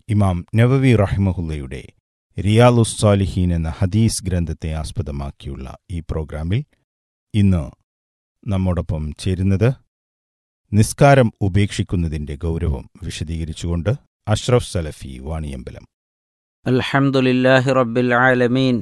ഇമാം നവവി റഹിമഹുല്ലയുടെ റിയാലുസ് സാലിഹീൻ എന്ന ഹദീസ് ഗ്രന്ഥത്തെ ആസ്പദമാക്കിയുള്ള ഈ പ്രോഗ്രാമിൽ ഇന്ന് നമ്മോടൊപ്പം ചേരുന്നത് നിസ്കാരം ഉപേക്ഷിക്കുന്നതിന്റെ ഗൗരവം വിശദീകരിച്ചുകൊണ്ട് അഷ്റഫ് സലഫി വാണിയമ്പലം الحمد لله رب العالمين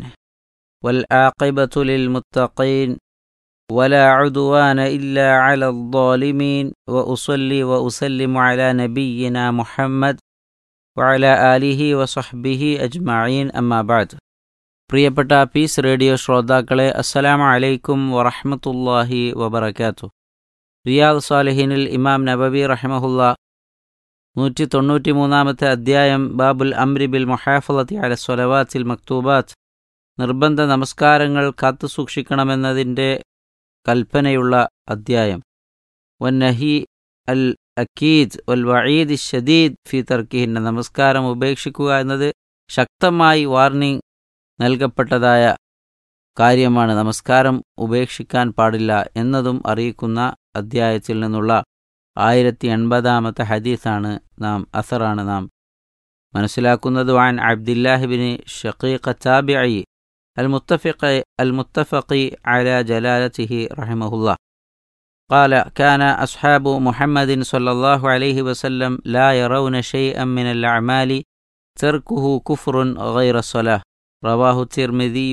والعاقبة للمتقين ولا عدوان إلا على الظالمين وأصلي وأسلم على نبينا محمد وعلى آله وصحبه أجمعين أما بعد പ്രിയപ്പെട്ട പീസ് റേഡിയോ ശ്രോതാക്കളെ അസ്സലാമു അലൈക്കും വറഹ്മത്തുള്ളാഹി വബറകാത്തു റിയാദ് സാലിഹിനിൽ ഇമാം നബവി റഹ്മഹുല്ല നൂറ്റി തൊണ്ണൂറ്റി മൂന്നാമത്തെ അധ്യായം ബാബുൽ അംരി ബിൽ മൊഹാഫലത്തി അല സ്വലവാത്തിൽ മക്തൂബാത്ത് നിർബന്ധ നമസ്കാരങ്ങൾ കാത്തു സൂക്ഷിക്കണമെന്നതിൻ്റെ കൽപ്പനയുള്ള അധ്യായം വന്നഹി അൽ അക്കീദ് വൽ വഈദ് ഷദീദ് ഫി തർക്കിഹിന്ന നമസ്കാരം ഉപേക്ഷിക്കുക എന്നത് ശക്തമായി വാർണിംഗ് നൽകപ്പെട്ടതായ കാര്യമാണ് നമസ്കാരം ഉപേക്ഷിക്കാൻ പാടില്ല എന്നതും അറിയിക്കുന്ന അധ്യായത്തിൽ നിന്നുള്ള ആയിരത്തി എൺപതാമത്തെ ഹദീസാണ് നാം അസറാണ് നാം മനസ്സിലാക്കുന്നത് വാൻ അബ്ദില്ലാഹിബിന് ഷഖീഖ താബിഇ അൽ മുത്തഫിഖ അൽ മുത്തഫഖി അല ജലാലത്തിഹി റഹിമഹുല്ല قال كان أصحاب محمد صلى الله عليه وسلم لا يرون شيئا من الأعمال تركه كفر غير الصلاة رواه الترمذي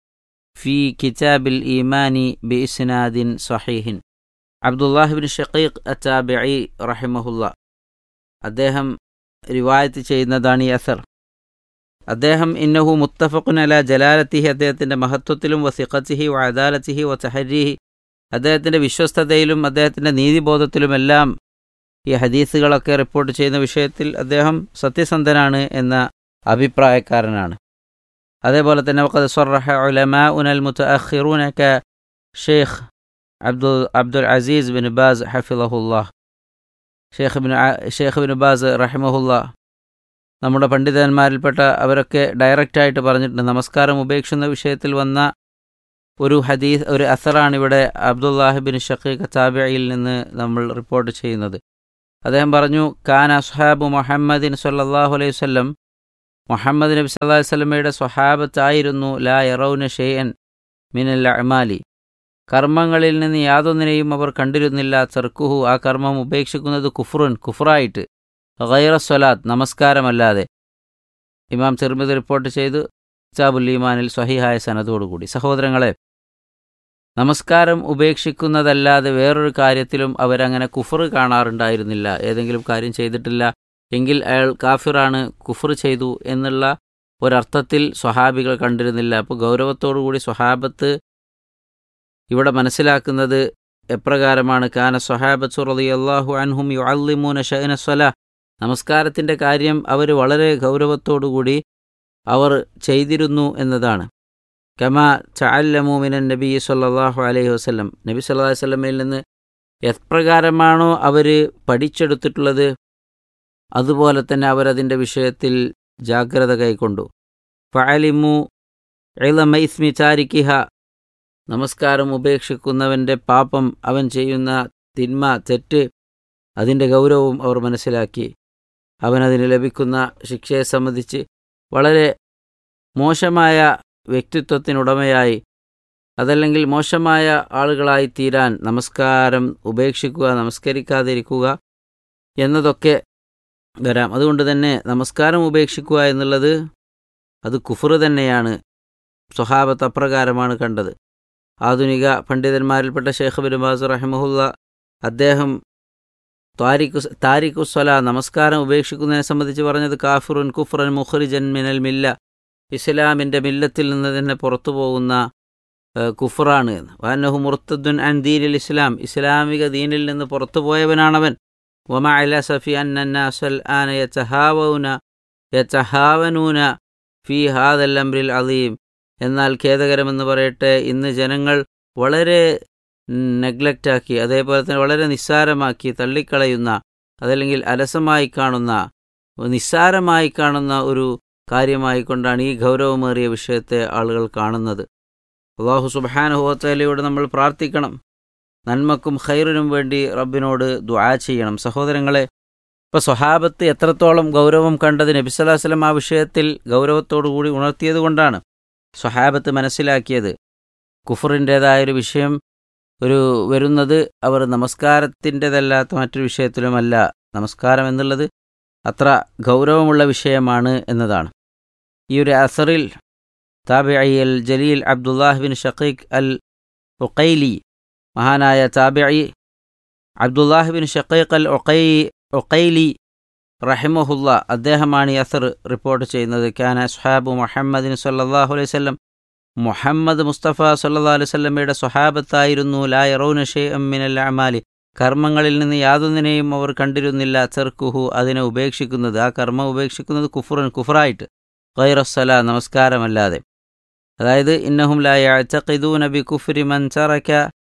في كتاب الإيمان بإسناد صحيح അബ്ദുല്ലാഹിബിൻ ഷഖീഖ് അറ്റാബിഇ റഹിമഹുല്ല അദ്ദേഹം റിവായത്ത് ചെയ്യുന്നതാണ് ഈ അസർ അദ്ദേഹം ഇന്നഹു മുത്തഫഖുൻ അല ജലാലത്തിഹി അദ്ദേഹത്തിൻ്റെ മഹത്വത്തിലും വസിഖത്തിഹി വ അദാലത്തിഹി വ തഹരീഹി അദ്ദേഹത്തിൻ്റെ വിശ്വസ്തതയിലും അദ്ദേഹത്തിൻ്റെ നീതിബോധത്തിലുമെല്ലാം ഈ ഹദീസുകളൊക്കെ റിപ്പോർട്ട് ചെയ്യുന്ന വിഷയത്തിൽ അദ്ദേഹം സത്യസന്ധനാണ് എന്ന അഭിപ്രായക്കാരനാണ് അതേപോലെ തന്നെ വഖദ് സ്വറഹ ഉലമാ ഉനൽ മുത്തഅഖിറൂന ക Sheikh Abdul Abdul Aziz bin Baz ഹഫിളഹുല്ലാ Sheikh bin Sheikh bin Baz റഹിമഹുല്ല നമ്മുടെ പണ്ഡിതന്മാരിൽപ്പെട്ട അവരൊക്കെ ഡയറക്റ്റായിട്ട് പറഞ്ഞിട്ടുണ്ട് നമസ്കാരം ഉപേക്ഷിക്കുന്ന വിഷയത്തിൽ വന്ന ഒരു ഹദീസ് ഒരു അസറാണ് ഇവിടെ അബ്ദുല്ലാഹിബിൻ ഷഖീഖ് താബിയിൽ നിന്ന് നമ്മൾ റിപ്പോർട്ട് ചെയ്യുന്നത് അദ്ദേഹം പറഞ്ഞു ഖാൻ അസ്ഹാബു മുഹമ്മദിൻ സല്ലാഹു അലൈഹി വല്ലം മുഹമ്മദ് നബി സല്ലാ വല്ലമയുടെ സ്വഹാബത്തായിരുന്നു ലാ യറൌന ഷെയ്യൻ മിനൽ അമാലി കർമ്മങ്ങളിൽ നിന്ന് യാതൊന്നിനെയും അവർ കണ്ടിരുന്നില്ല ചെറുക്കുഹു ആ കർമ്മം ഉപേക്ഷിക്കുന്നത് കുഫ്റുൻ കുഫ്റായിട്ട് ഗൈറ സ്വലാത്ത് നമസ്കാരമല്ലാതെ ഇമാം ചെറുമിത് റിപ്പോർട്ട് ചെയ്തു കിതാബുൽ ഈമാനിൽ സ്വഹിഹായ സനതോടുകൂടി സഹോദരങ്ങളെ നമസ്കാരം ഉപേക്ഷിക്കുന്നതല്ലാതെ വേറൊരു കാര്യത്തിലും അവരങ്ങനെ കുഫർ കാണാറുണ്ടായിരുന്നില്ല ഏതെങ്കിലും കാര്യം ചെയ്തിട്ടില്ല എങ്കിൽ അയാൾ കാഫിറാണ് കുഫർ ചെയ്തു എന്നുള്ള ഒരർത്ഥത്തിൽ സ്വഹാബികൾ കണ്ടിരുന്നില്ല അപ്പോൾ ഗൗരവത്തോടുകൂടി സ്വഹാബത്ത് ഇവിടെ മനസ്സിലാക്കുന്നത് എപ്രകാരമാണ് കാന സ്വഹാബത്തു റളിയല്ലാഹു അൻഹും യുഅല്ലിമൂന ഷഅന സ്വലാ നമസ്കാരത്തിൻ്റെ കാര്യം അവർ വളരെ ഗൗരവത്തോടുകൂടി അവർ ചെയ്തിരുന്നു എന്നതാണ് കമാ ചഅല്ലമു മിനൻ നബി സല്ലല്ലാഹു അലൈഹി വസല്ലം നബി സല്ലല്ലാഹു അലൈഹി വസല്ലമയിൽ നിന്ന് എപ്രകാരമാണോ അവർ പഠിച്ചെടുത്തിട്ടുള്ളത് അതുപോലെ തന്നെ അവരതിൻ്റെ വിഷയത്തിൽ ജാഗ്രത കൈക്കൊണ്ടു ഫഅലിമു ഇളമ ഇസ്മി ചാരിക്കിഹ നമസ്കാരം ഉപേക്ഷിക്കുന്നവൻ്റെ പാപം അവൻ ചെയ്യുന്ന തിന്മ തെറ്റ് അതിൻ്റെ ഗൗരവവും അവർ മനസ്സിലാക്കി അവനതിന് ലഭിക്കുന്ന ശിക്ഷയെ സംബന്ധിച്ച് വളരെ മോശമായ വ്യക്തിത്വത്തിനുടമയായി അതല്ലെങ്കിൽ മോശമായ ആളുകളായി തീരാൻ നമസ്കാരം ഉപേക്ഷിക്കുക നമസ്കരിക്കാതിരിക്കുക എന്നതൊക്കെ വരാം അതുകൊണ്ട് തന്നെ നമസ്കാരം ഉപേക്ഷിക്കുക എന്നുള്ളത് അത് കുഫർ തന്നെയാണ് സ്വഹാബത്ത് അപ്രകാരമാണ് കണ്ടത് ആധുനിക പണ്ഡിതന്മാരിൽപ്പെട്ട ഷെയ്ഖ് ബിൻ ബാസ് റഹ്മുല്ല അദ്ദേഹം താരിഖു താരിഖുസ്വല നമസ്കാരം ഉപേക്ഷിക്കുന്നതിനെ സംബന്ധിച്ച് പറഞ്ഞത് കാഫിറുൻ കുഫ്റൻ മുഖ്റിജൻ മിനൽ മില്ല ഇസ്ലാമിൻ്റെ മില്ലത്തിൽ നിന്ന് തന്നെ പുറത്തു പോകുന്ന കുഫറാണ് വാനഹു മുർത്തദ്ദുൻ അൻ ദീനിൽ ഇസ്ലാം ഇസ്ലാമിക ദീനിൽ നിന്ന് പുറത്തു പോയവനാണവൻ വമ അല സഫി അന്നന്നാസൽ ആന യതഹാവൂന യതഹാവനൂന ഫി ഹാദൽ അംറിൽ അലീം എന്നാൽ ഖേദകരമെന്ന് പറയട്ടെ ഇന്ന് ജനങ്ങൾ വളരെ നെഗ്ലക്റ്റാക്കി അതേപോലെ തന്നെ വളരെ നിസ്സാരമാക്കി തള്ളിക്കളയുന്ന അതല്ലെങ്കിൽ അലസമായി കാണുന്ന നിസ്സാരമായി കാണുന്ന ഒരു കാര്യമായിക്കൊണ്ടാണ് ഈ ഗൗരവമേറിയ വിഷയത്തെ ആളുകൾ കാണുന്നത് അള്ളാഹു സുബാനുഹോത്തലയോട് നമ്മൾ പ്രാർത്ഥിക്കണം നന്മക്കും ഖൈറിനും വേണ്ടി റബ്ബിനോട് ദുആ ചെയ്യണം സഹോദരങ്ങളെ ഇപ്പോൾ സ്വഹാബത്ത് എത്രത്തോളം ഗൗരവം കണ്ടത് നബി സല്ലല്ലാഹു അലൈഹി വസല്ലം ആ വിഷയത്തിൽ ഗൗരവത്തോടു കൂടി ഉണർത്തിയത് കൊണ്ടാണ് സ്വഹാബത്ത് മനസ്സിലാക്കിയത് കുഫറിൻ്റേതായൊരു വിഷയം ഒരു വരുന്നത് അവർ നമസ്കാരത്തിൻ്റെതല്ലാത്ത മറ്റൊരു വിഷയത്തിലുമല്ല നമസ്കാരം എന്നുള്ളത് അത്ര ഗൗരവമുള്ള വിഷയമാണ് എന്നതാണ് ഈ ഒരു അസറിൽ താബിഐ അൽ ജലീൽ Abdullah bin Shaqiq al Uqaili മഹാനായ താബിഐ അബ്ദുല്ലാഹ് ബിൻ ഷഖീഖ് അൽ ഒക്കൈ ഒക്കൈലി റഹിമഹുല്ല അദ്ദേഹമാണ് ഈ അസർ റിപ്പോർട്ട് ചെയ്യുന്നത് ഖാന സുഹാബു മുഹമ്മദിൻ സല്ലാഹു അലൈഹി വല്ലം മുഹമ്മദ് മുസ്തഫ സല്ലാ അലൈഹി സ്വല്ലമ്മയുടെ സ്വഹാബത്തായിരുന്നു ലാ യറൗന ഷേ അമ്മിനൽ അമാലി കർമ്മങ്ങളിൽ നിന്ന് യാതൊന്നിനെയും അവർ കണ്ടിരുന്നില്ല ചെർക്കുഹു അതിനെ ഉപേക്ഷിക്കുന്നത് ആ കർമ്മം ഉപേക്ഷിക്കുന്നത് കുഫുറൻ കുഫറായിട്ട് ഖൈറസ്സല നമസ്കാരമല്ലാതെ അതായത് ഇന്നഹും ലാ യഅ്തഖിദൂന ബി കുഫ്രി മൻ തറക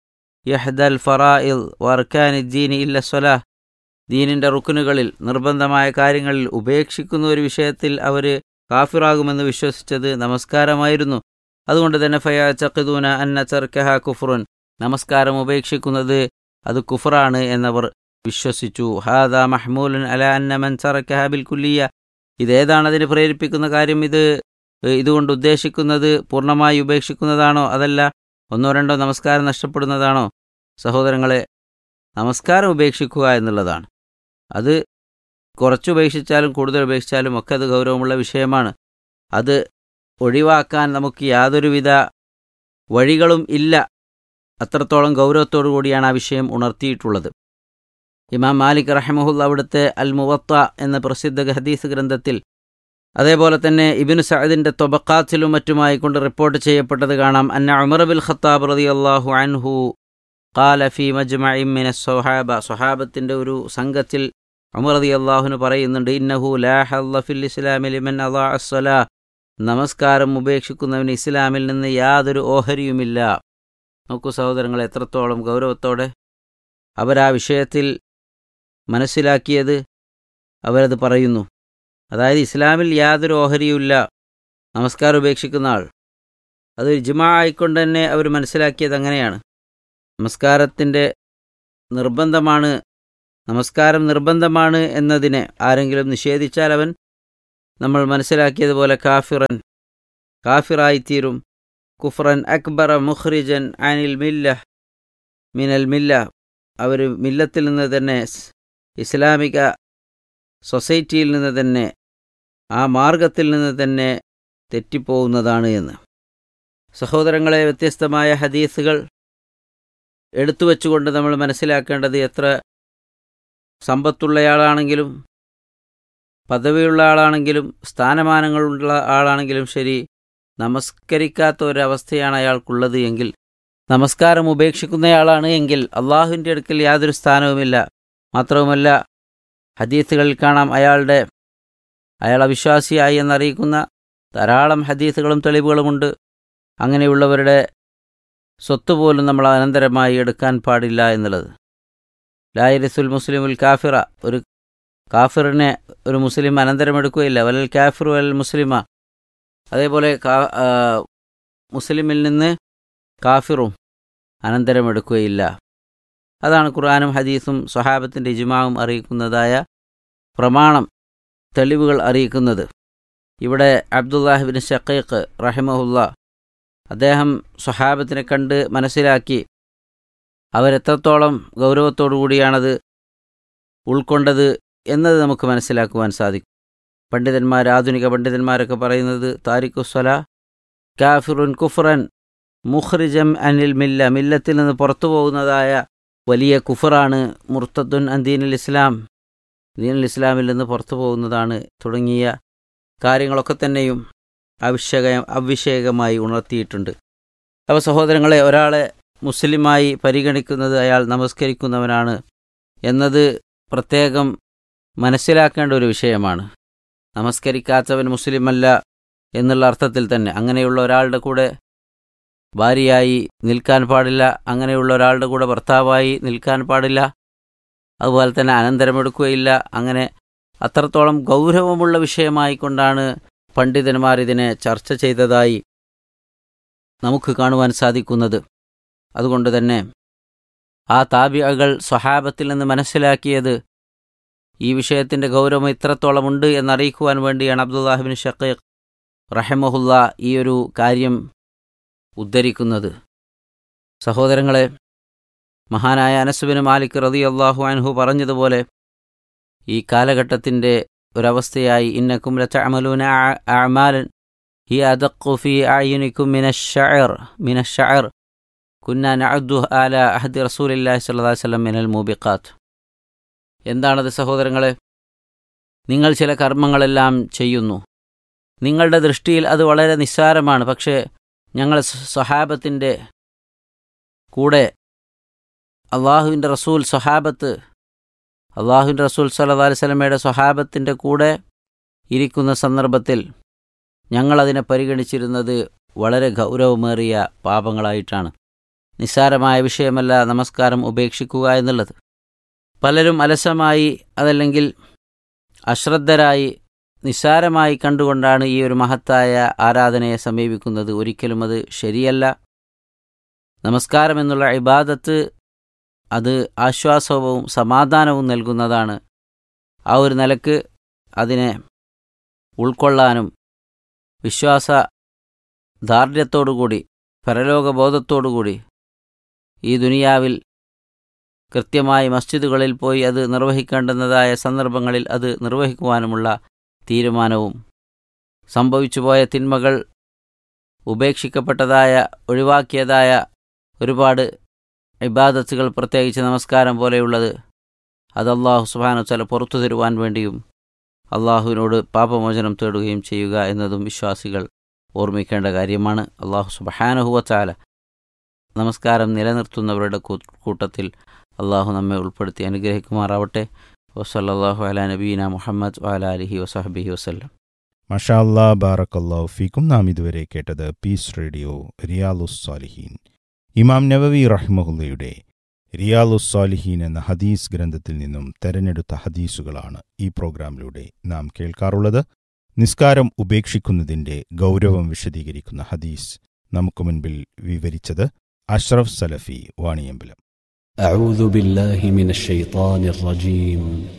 യഹ്ദൽ ഫറാഇൽ വർക്കാനി ദീനി ഇല്ല സ്വലാഹ് ദീനിൻ്റെ റുക്കുനുകളിൽ നിർബന്ധമായ കാര്യങ്ങളിൽ ഉപേക്ഷിക്കുന്ന ഒരു വിഷയത്തിൽ അവർ കാഫിറാകുമെന്ന് വിശ്വസിച്ചത് നമസ്കാരമായിരുന്നു അതുകൊണ്ട് തന്നെ ഫയാചഖിദൂന അന്ന ചർക്കഹ കുഫുറുൻ നമസ്കാരം ഉപേക്ഷിക്കുന്നത് അത് കുഫറാണ് എന്നവർ വിശ്വസിച്ചു ഹാദ മഹ്മൂലൻ അല അന്ന മൻ ചറക്കഹ ബിൽ കുല്ലിയ ഇതേതാണ് അതിന് പ്രേരിപ്പിക്കുന്ന കാര്യം ഇത് ഇതുകൊണ്ട് ഉദ്ദേശിക്കുന്നത് പൂർണ്ണമായി ഉപേക്ഷിക്കുന്നതാണോ അതല്ല ഒന്നോ രണ്ടോ നമസ്കാരം നഷ്ടപ്പെടുന്നതാണോ സഹോദരങ്ങളെ നമസ്കാരം ഉപേക്ഷിക്കുക എന്നുള്ളതാണ് അത് കുറച്ച് ഉപേക്ഷിച്ചാലും കൂടുതൽ ഉപേക്ഷിച്ചാലും ഒക്കെ അത് ഗൗരവമുള്ള വിഷയമാണ് അത് ഒഴിവാക്കാൻ നമുക്ക് യാതൊരുവിധ വഴികളും ഇല്ല അത്രത്തോളം ഗൗരവത്തോടു കൂടിയാണ് ആ വിഷയം ഉണർത്തിയിട്ടുള്ളത് ഇമാം മാലിക് റഹമുല്ല അവിടുത്തെ അൽ മുവത്ത എന്ന പ്രസിദ്ധ ഹദീസ് ഗ്രന്ഥത്തിൽ അതേപോലെ തന്നെ ഇബിനു സഅദിന്റെ തൊബക്കാത്തിലും മറ്റുമായി കൊണ്ട് റിപ്പോർട്ട് ചെയ്യപ്പെട്ടത് കാണാം അന്ന ഉമർ ബിൽ ഖത്താബ് റതി അള്ളാഹു അൻഹു ഖാല ഫി മജ്മഇമിന സ്വഹാബ സ്വഹാബത്തിന്റെ ഒരു സംഘത്തിൽ ഉമർ റതി അള്ളാഹുന് പറയുന്നുണ്ട് ഇന്നഹു ലാ ഹല്ല ഫിൽ ഇസ്ലാമി ലിമൻ അദാ അസ്സലാ നമസ്കാരം ഉപേക്ഷിക്കുന്നവന് ഇസ്ലാമിൽ നിന്ന് യാതൊരു ഓഹരിയുമില്ല നോക്കൂ സഹോദരങ്ങൾ എത്രത്തോളം ഗൗരവത്തോടെ അവരാ വിഷയത്തിൽ മനസ്സിലാക്കിയത് അവരത് പറയുന്നു അതായത് ഇസ്ലാമിൽ യാതൊരു ഓഹരിയുമില്ല നമസ്കാരം ഉപേക്ഷിക്കുന്ന ആൾ അത് ഇജ്മാ ആയിക്കൊണ്ട് തന്നെ അവർ മനസ്സിലാക്കിയത് അങ്ങനെയാണ് നമസ്കാരത്തിൻ്റെ നിർബന്ധമാണ് നമസ്കാരം നിർബന്ധമാണ് എന്നതിനെ ആരെങ്കിലും നിഷേധിച്ചാൽ അവൻ നമ്മൾ മനസ്സിലാക്കിയതുപോലെ കാഫിറൻ കാഫിറായിത്തീരും കുഫ്രൻ അക്ബറ മുഖ്രിജൻ അനിൽ മില്ല മിനൽ മില്ല അവർ മില്ലത്തിൽ നിന്ന് തന്നെ ഇസ്ലാമിക സൊസൈറ്റിയിൽ നിന്ന് തന്നെ ആ മാർഗത്തിൽ നിന്ന് തന്നെ തെറ്റിപ്പോകുന്നതാണ് എന്ന് സഹോദരങ്ങളെ വ്യത്യസ്തമായ ഹദീസുകൾ എടുത്തു വച്ചുകൊണ്ട് നമ്മൾ മനസ്സിലാക്കേണ്ടത് എത്ര സമ്പത്തുള്ളയാളാണെങ്കിലും പദവിയുള്ള ആളാണെങ്കിലും സ്ഥാനമാനങ്ങളുള്ള ആളാണെങ്കിലും ശരി നമസ്കരിക്കാത്ത ഒരവസ്ഥയാണ് അയാൾക്കുള്ളത് എങ്കിൽ നമസ്കാരം ഉപേക്ഷിക്കുന്നയാളാണ് എങ്കിൽ അള്ളാഹുവിൻ്റെ അടുക്കൽ യാതൊരു സ്ഥാനവുമില്ല മാത്രവുമല്ല ഹദീസുകളിൽ കാണാം അയാളുടെ അയാൾ അവിശ്വാസിയായി എന്നറിയിക്കുന്ന ധാരാളം ഹദീസുകളും തെളിവുകളുമുണ്ട് അങ്ങനെയുള്ളവരുടെ സ്വത്ത് പോലും നമ്മൾ അനന്തരമായി എടുക്കാൻ പാടില്ല എന്നുള്ളത് ലായിരിസുൽ മുസ്ലിമുൽ കാഫിറ ഒരു കാഫിറിനെ ഒരു മുസ്ലിം അനന്തരമെടുക്കുകയില്ല വലൽ കാഫിറു വലൽ മുസ്ലിമ അതേപോലെ മുസ്ലിമിൽ നിന്ന് കാഫിറും അനന്തരമെടുക്കുകയില്ല അതാണ് ഖുർആാനും ഹദീസും സ്വഹാബത്തിൻ്റെ ഇജ്മാവും അറിയിക്കുന്നതായ പ്രമാണം തെളിവുകൾ അറിയിക്കുന്നത് ഇവിടെ അബ്ദുല്ലാഹിബിൻ ഷക്കീഖ് റഹിമഹുല്ല അദ്ദേഹം സ്വഹാബത്തിനെ കണ്ട് മനസ്സിലാക്കി അവരെത്രത്തോളം ഗൗരവത്തോടു കൂടിയാണത് ഉൾക്കൊണ്ടത് എന്നത് നമുക്ക് മനസ്സിലാക്കുവാൻ സാധിക്കും പണ്ഡിതന്മാർ ആധുനിക പണ്ഡിതന്മാരൊക്കെ പറയുന്നത് താരിഖുസ്വല കാഫിറുൻ കുഫ്റൻ മുഖ്രിജം അനിൽ മില്ല മില്ലത്തിൽ നിന്ന് പുറത്തു പോകുന്നതായ വലിയ കുഫറാണ് മുർത്തദ്ദുൻ അന്ദീനുൽ ഇസ്ലാം ദീനുൽ ഇസ്ലാമിൽ നിന്ന് പുറത്തു പോകുന്നതാണ് തുടങ്ങിയ കാര്യങ്ങളൊക്കെ തന്നെയും അഭിഷേക അഭിഷേകമായി ഉണർത്തിയിട്ടുണ്ട് അപ്പോൾ സഹോദരങ്ങളെ ഒരാളെ മുസ്ലിമായി പരിഗണിക്കുന്നത് അയാൾ നമസ്കരിക്കുന്നവനാണ് എന്നത് പ്രത്യേകം മനസ്സിലാക്കേണ്ട ഒരു വിഷയമാണ് നമസ്കരിക്കാത്തവൻ മുസ്ലിമല്ല എന്നുള്ള അർത്ഥത്തിൽ തന്നെ അങ്ങനെയുള്ള ഒരാളുടെ കൂടെ ഭാര്യയായി നിൽക്കാൻ പാടില്ല അങ്ങനെയുള്ള ഒരാളുടെ കൂടെ ഭർത്താവായി നിൽക്കാൻ പാടില്ല അതുപോലെ തന്നെ അനന്തരമെടുക്കുകയില്ല അങ്ങനെ അത്രത്തോളം ഗൗരവമുള്ള വിഷയമായിക്കൊണ്ടാണ് പണ്ഡിതന്മാർ ഇതിനെ ചർച്ച ചെയ്തതായി നമുക്ക് കാണുവാൻ സാധിക്കുന്നത് അതുകൊണ്ട് തന്നെ ആ താബിയകൾ സ്വഹാബത്തിൽ നിന്ന് മനസ്സിലാക്കിയത് ഈ വിഷയത്തിൻ്റെ ഗൗരവം ഇത്രത്തോളമുണ്ട് എന്നറിയിക്കുവാൻ വേണ്ടിയാണ് അബ്ദുല്ലാഹിബിൻ ഷക്കീഖ് റഹമഹുല്ല ഈ ഒരു കാര്യം ഉദ്ധരിക്കുന്നത് സഹോദരങ്ങളെ മഹാനായ അനസുബിന് മാലിക് റതി അള്ളാഹു അൻഹു പറഞ്ഞതുപോലെ ഈ കാലഘട്ടത്തിൻ്റെ ഒരവസ്ഥയായി ഇന്നക്കും ലതഅമലൂന അഅമാലൻ ഹി അദഖു ഫി അഅയുനിക്കും മിനശ്ശഅർ മിനശ്ശഅർ കുന്ന നഅദ്ദു ആല അഹദി റസൂലില്ലാഹി സ്വല്ലല്ലാഹി അലൈഹി വസല്ലം മിനൽ മൂബിഖാത്ത് എന്താണത് സഹോദരങ്ങളെ നിങ്ങൾ ചില കർമ്മങ്ങളെല്ലാം ചെയ്യുന്നു നിങ്ങളുടെ ദൃഷ്ടിയിൽ അത് വളരെ നിസ്സാരമാണ് പക്ഷേ ഞങ്ങൾ സ്വഹാബത്തിൻ്റെ കൂടെ അള്ളാഹുവിൻ്റെ റസൂൽ സ്വഹാബത്ത് അള്ളാഹുവിൻ്റെ റസൂൽ സല്ലാ അലൈഹി സ്വലമയുടെ സ്വഹാബത്തിൻ്റെ കൂടെ ഇരിക്കുന്ന സന്ദർഭത്തിൽ ഞങ്ങളതിനെ പരിഗണിച്ചിരുന്നത് വളരെ ഗൗരവമേറിയ പാപങ്ങളായിട്ടാണ് നിസ്സാരമായ വിഷയമല്ല നമസ്കാരം ഉപേക്ഷിക്കുക എന്നുള്ളത് പലരും അലസമായി അതല്ലെങ്കിൽ അശ്രദ്ധരായി നിസ്സാരമായി കണ്ടുകൊണ്ടാണ് ഈ ഒരു മഹത്തായ ആരാധനയെ സമീപിക്കുന്നത് ഒരിക്കലും അത് ശരിയല്ല നമസ്കാരം എന്നുള്ള ഇബാദത്ത് അത് ആശ്വാസവും സമാധാനവും നൽകുന്നതാണ് ആ ഒരു നിലക്ക് അതിനെ ഉൾക്കൊള്ളാനും വിശ്വാസ ദാർഢ്യത്തോടുകൂടി പരലോകബോധത്തോടുകൂടി ഈ ദുനിയാവിൽ കൃത്യമായി മസ്ജിദുകളിൽ പോയി അത് നിർവഹിക്കേണ്ടുന്നതായ സന്ദർഭങ്ങളിൽ അത് നിർവഹിക്കുവാനുമുള്ള തീരുമാനവും സംഭവിച്ചുപോയ തിന്മകൾ ഉപേക്ഷിക്കപ്പെട്ടതായ ഒഴിവാക്കിയതായ ഒരുപാട് ഇബാദത്തുകൾ പ്രത്യേകിച്ച് നമസ്കാരം പോലെയുള്ളത് അത് അള്ളാഹു സുബാനു ചില പുറത്തു തരുവാൻ വേണ്ടിയും അള്ളാഹുവിനോട് പാപമോചനം തേടുകയും ചെയ്യുക എന്നതും വിശ്വാസികൾ ഓർമ്മിക്കേണ്ട കാര്യമാണ് അള്ളാഹു സുബഹാനുഹുവച്ചാല നമസ്കാരം നിലനിർത്തുന്നവരുടെ കൂട്ടത്തിൽ അള്ളാഹു നമ്മെ ഉൾപ്പെടുത്തി അനുഗ്രഹിക്കുമാറാവട്ടെ വസല്ലാഹു അല നബീന മുഹമ്മദ് വാല അലഹി വസഹബിഹി വസ്ല്ലം മഷാ അല്ലാ ബാറക്കല്ലാഹു ഫീക്കും നാം ഇതുവരെ കേട്ടത് പീസ് റേഡിയോ റിയാലുസ് സാലിഹീൻ ഇമാം നവവി റഹ്മഹുല്ലയുടെ റിയാലുസ് സാലിഹീൻ എന്ന ഹദീസ് ഗ്രന്ഥത്തിൽ നിന്നും തെരഞ്ഞെടുത്ത ഹദീസുകളാണ് ഈ പ്രോഗ്രാമിലൂടെ നാം കേൾക്കാറുള്ളത് നിസ്കാരം ഉപേക്ഷിക്കുന്നതിന്റെ ഗൗരവം വിശദീകരിക്കുന്ന ഹദീസ് നമുക്ക് മുൻപിൽ വിവരിച്ചത് അഷ്റഫ് സലഫി വാണിയമ്പലം أعوذ بالله من الشيطان الرجيم